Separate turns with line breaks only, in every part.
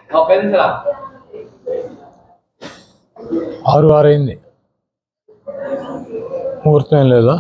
ఒక్క నిమిషం
ఆరు ఆరు అయింది ముహూర్తం ఏం లేదా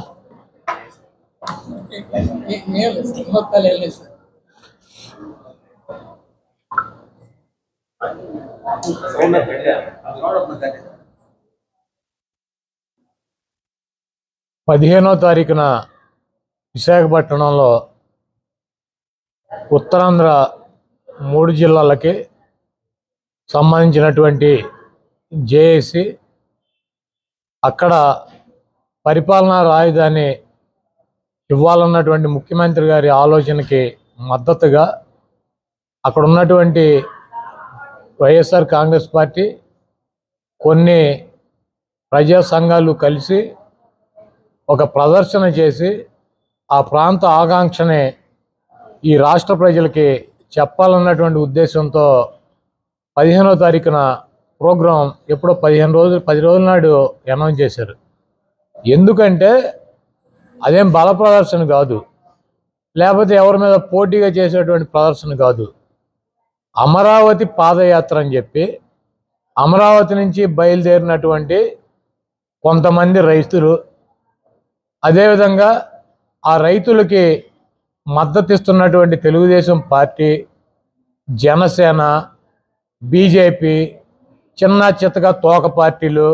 పదిహేనో తారీఖున విశాఖపట్నంలో ఉత్తరాంధ్ర మూడు జిల్లాలకి సంబంధించినటువంటి జేఏసీ అక్కడ పరిపాలనా రాజధాని ఇవ్వాలన్నటువంటి ముఖ్యమంత్రి గారి ఆలోచనకి మద్దతుగా అక్కడ ఉన్నటువంటి వైఎస్ఆర్ కాంగ్రెస్ పార్టీ కొన్ని ప్రజా సంఘాలు కలిసి ఒక ప్రదర్శన చేసి ఆ ప్రాంత ఆకాంక్షని ఈ రాష్ట్ర ప్రజలకి చెప్పాలన్నటువంటి ఉద్దేశంతో పదిహేనో తారీఖున ప్రోగ్రాం ఎప్పుడో పదిహేను రోజులు పది రోజుల నాడు అనౌన్స్ చేశారు ఎందుకంటే అదేం బల ప్రదర్శన కాదు లేకపోతే ఎవరి మీద పోటీగా చేసేటువంటి ప్రదర్శన కాదు అమరావతి పాదయాత్ర అని చెప్పి అమరావతి నుంచి బయలుదేరినటువంటి కొంతమంది రైతులు అదేవిధంగా ఆ రైతులకి మద్దతు ఇస్తున్నటువంటి తెలుగుదేశం పార్టీ జనసేన బీజేపీ చిన్న చిత్తగా తోక పార్టీలు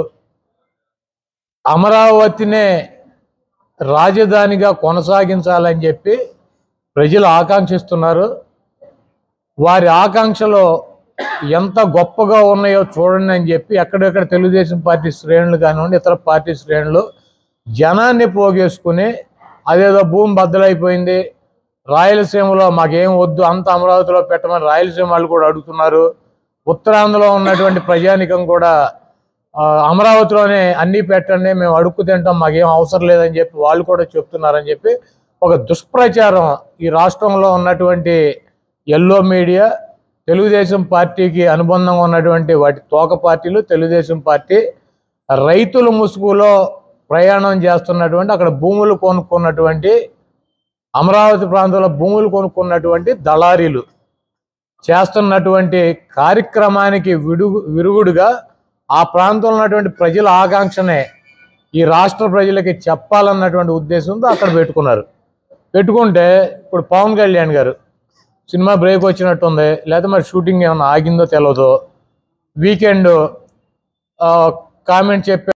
అమరావతినే రాజధానిగా కొనసాగించాలని చెప్పి ప్రజలు ఆకాంక్షిస్తున్నారు వారి ఆకాంక్షలు ఎంత గొప్పగా ఉన్నాయో చూడండి అని చెప్పి ఎక్కడెక్కడ తెలుగుదేశం పార్టీ శ్రేణులు కానివ్వండి ఇతర పార్టీ శ్రేణులు జనాన్ని పోగేసుకుని అదేదో భూమి బద్దలైపోయింది రాయలసీమలో మాకేం వద్దు అంత అమరావతిలో పెట్టమని రాయలసీమ వాళ్ళు కూడా అడుగుతున్నారు ఉత్తరాంధ్రలో ఉన్నటువంటి ప్రజానికం కూడా ఆ, అమరావతిలోనే అన్నీ పెట్టండి మేము అడుక్కు తింటాం మాకేం అవసరం లేదని చెప్పి వాళ్ళు కూడా చెప్తున్నారని చెప్పి ఒక దుష్ప్రచారం ఈ రాష్ట్రంలో ఉన్నటువంటి ఎల్లో మీడియా తెలుగుదేశం పార్టీకి అనుబంధంగా ఉన్నటువంటి వాటి తోక పార్టీలు తెలుగుదేశం పార్టీ రైతుల ముసుగులో ప్రయాణం చేస్తున్నటువంటి అక్కడ భూములు కొనుక్కున్నటువంటి అమరావతి ప్రాంతంలో భూములు కొనుక్కున్నటువంటి దళారీలు చేస్తున్నటువంటి కార్యక్రమానికి విడుగు విరుగుడుగా ఆ ప్రాంతంలో ఉన్నటువంటి ప్రజల ఆకాంక్షనే ఈ రాష్ట్ర ప్రజలకి చెప్పాలన్నటువంటి ఉద్దేశంతో అక్కడ పెట్టుకున్నారు పెట్టుకుంటే ఇప్పుడు పవన్ కళ్యాణ్ గారు సినిమా బ్రేక్ వచ్చినట్టుంది లేదా మరి షూటింగ్ ఏమైనా ఆగిందో తెలియదు వీకెండ్ కామెంట్ చెప్పి